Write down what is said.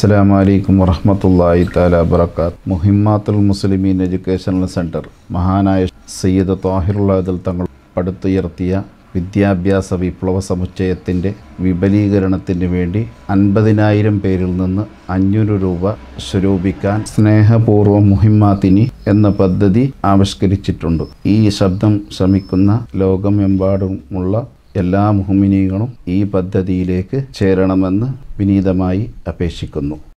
അസ്സലാമു അലൈക്കും വറഹ്മത്തുള്ളാഹി തആല വബറകാത്ത് മുഹിമ്മാത്തുൽ മുസ്ലിമീൻ എഡ്യൂക്കേഷണൽ സെൻറ്റർ മഹാനായ സയ്യിദ് താഹിറുള്ളാദൽ തങ്ങൾ പടുത്തുയർത്തിയ വിദ്യാഭ്യാസ വിപ്ലവ സമുച്ചയത്തിൻ്റെ വിപുലീകരണത്തിന് വേണ്ടി അൻപതിനായിരം പേരിൽ നിന്ന് അഞ്ഞൂറ് രൂപ സ്വരൂപിക്കാൻ സ്നേഹപൂർവ്വം മുഹിമ്മാത്തിനി എന്ന പദ്ധതി ആവിഷ്കരിച്ചിട്ടുണ്ട് ഈ ശബ്ദം ശ്രമിക്കുന്ന ലോകമെമ്പാടുമുള്ള എല്ലാ മുഹമ്മിനികളും ഈ പദ്ധതിയിലേക്ക് ചേരണമെന്ന് വിനീതമായി അപേക്ഷിക്കുന്നു